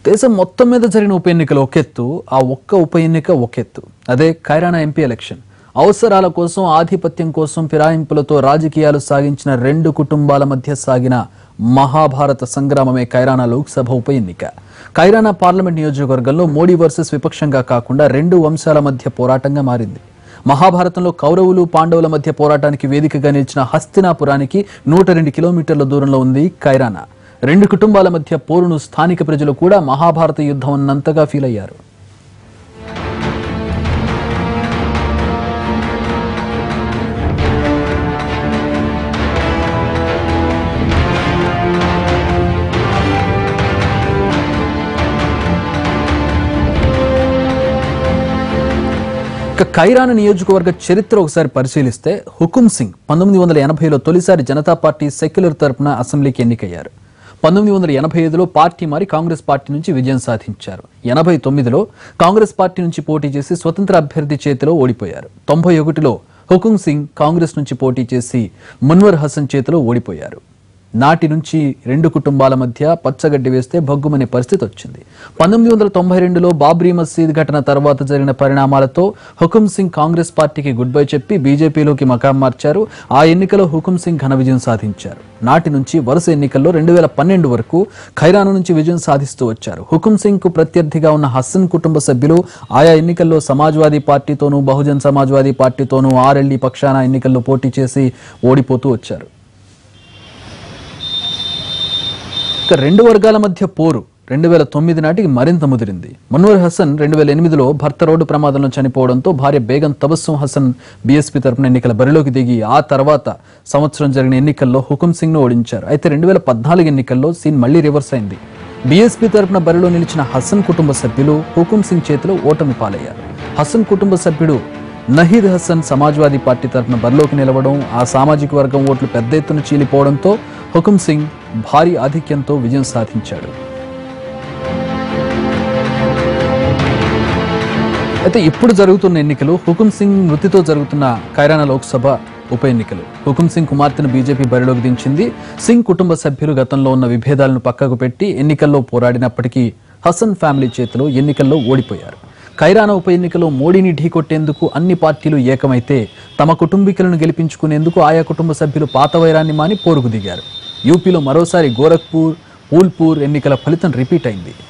దేశం మొత్తం మీద జరిగిన ఉప ఎన్నికలు ఒకెత్తు ఆ ఒక్క ఉప ఎన్నిక ఒకెత్తు అదే ఖైరానా ఎంపీ ఎలక్షన్ అవసరాల కోసం ఆధిపత్యం కోసం ఫిరాయింపులతో రాజకీయాలు సాగించిన రెండు కుటుంబాల మధ్య సాగిన మహాభారత సంగ్రామమే ఖైరానా లోక్సభ ఉప ఎన్నిక ఖైరానా పార్లమెంట్ నియోజకవర్గంలో మోడీ వర్సెస్ విపక్షంగా కాకుండా రెండు వంశాల మధ్య పోరాటంగా మారింది మహాభారతంలో కౌరవులు పాండవుల మధ్య పోరాటానికి వేదికగా నిలిచిన హస్తినాపురానికి నూట రెండు కిలోమీటర్ల దూరంలో ఉంది ఖైరానా రెండు కుటుంబాల మధ్య పోరును స్థానిక ప్రజలు కూడా మహాభారత యుద్ధం అన్నంతగా ఫీల్ అయ్యారు ఇక ఖైరాన నియోజకవర్గ చరిత్ర ఒకసారి పరిశీలిస్తే హుకుం సింగ్ పంతొమ్మిది వందల ఎనభైలో తొలిసారి జనతా పార్టీ సెక్యులర్ తరపున అసెంబ్లీకి ఎన్నికయ్యారు పంతొమ్మిది వందల ఎనభై ఐదులో పార్టీ మారి కాంగ్రెస్ పార్టీ నుంచి విజయం సాధించారు ఎనభై తొమ్మిదిలో కాంగ్రెస్ పార్టీ నుంచి పోటీ చేసి స్వతంత్ర అభ్యర్థి చేతిలో ఓడిపోయారు తొంభై ఒకటిలో హుకుం సింగ్ కాంగ్రెస్ నుంచి పోటీ చేసి మున్వర్ హసన్ చేతిలో ఓడిపోయారు నాటి నుంచి రెండు కుటుంబాల మధ్య పచ్చగడ్డి వేస్తే భగ్గుమనే పరిస్థితి వచ్చింది పంతొమ్మిది వందల తొంభై రెండులో బాబ్రీ మసీద్ ఘటన తర్వాత జరిగిన పరిణామాలతో హుకుం సింగ్ కాంగ్రెస్ పార్టీకి గుడ్ బై చెప్పి బీజేపీలోకి మకాం మార్చారు ఆ ఎన్నికలో హుకుం సింగ్ ఘన విజయం సాధించారు నాటి నుంచి వరుస ఎన్నికల్లో రెండు వేల పన్నెండు వరకు ఖైరాను నుంచి విజయం సాధిస్తూ వచ్చారు హుకుం సింగ్ కు ప్రత్యర్థిగా ఉన్న హస్సన్ కుటుంబ సభ్యులు ఆయా ఎన్నికల్లో సమాజ్వాదీ పార్టీతోనూ బహుజన్ సమాజ్వాదీ పార్టీతోనూ ఆర్ఎల్డీ పక్షాన ఎన్నికల్లో పోటీ చేసి ఓడిపోతూ వచ్చారు ఇక రెండు వర్గాల మధ్య పోరు రెండు వేల తొమ్మిది నాటికి మరింత ముదిరింది మన్వర్ హసన్ రెండు వేల ఎనిమిదిలో భర్త రోడ్డు ప్రమాదంలో చనిపోవడంతో భార్య బేగం తబస్సుం హసన్ బీఎస్పీ తరపున ఎన్నికల బరిలోకి దిగి ఆ తర్వాత సంవత్సరం జరిగిన ఎన్నికల్లో హుకుం సింగ్ ను ఓడించారు అయితే రెండు వేల పద్నాలుగు ఎన్నికల్లో సీన్ మళ్లీ రివర్స్ అయింది బీఎస్పీ తరపున బరిలో నిలిచిన హసన్ కుటుంబ సభ్యులు హుకుం సింగ్ చేతిలో ఓటమి పాలయ్యారు హసన్ కుటుంబ సభ్యుడు నహీద్ హసన్ సమాజ్వాదీ పార్టీ తరపున బరిలోకి నిలవడం ఆ సామాజిక వర్గం ఓట్లు పెద్ద ఎత్తున చీలిపోవడంతో హుకుం సింగ్ భారీ ఆధిక్యంతో విజయం సాధించాడు అయితే ఇప్పుడు జరుగుతున్న ఎన్నికలు హుకుం సింగ్ మృతితో జరుగుతున్న ఖైరానా లోక్సభ ఉప ఎన్నికలు హుకుం సింగ్ కుమార్తెను బీజేపీ బరిలోకి దించింది సింగ్ కుటుంబ సభ్యులు గతంలో ఉన్న విభేదాలను పక్కకు పెట్టి ఎన్నికల్లో పోరాడినప్పటికీ హసన్ ఫ్యామిలీ చేతిలో ఎన్నికల్లో ఓడిపోయారు ఖైరానా ఉప ఎన్నికలో మోడీని ఢీకొట్టేందుకు అన్ని పార్టీలు ఏకమైతే తమ కుటుంబీకులను గెలిపించుకునేందుకు ఆయా కుటుంబ సభ్యులు పాత వైరాన్ని మాని పోరుకు దిగారు యూపీలో మరోసారి గోరఖ్పూర్ పూల్పూర్ ఎన్నికల ఫలితం రిపీట్ అయింది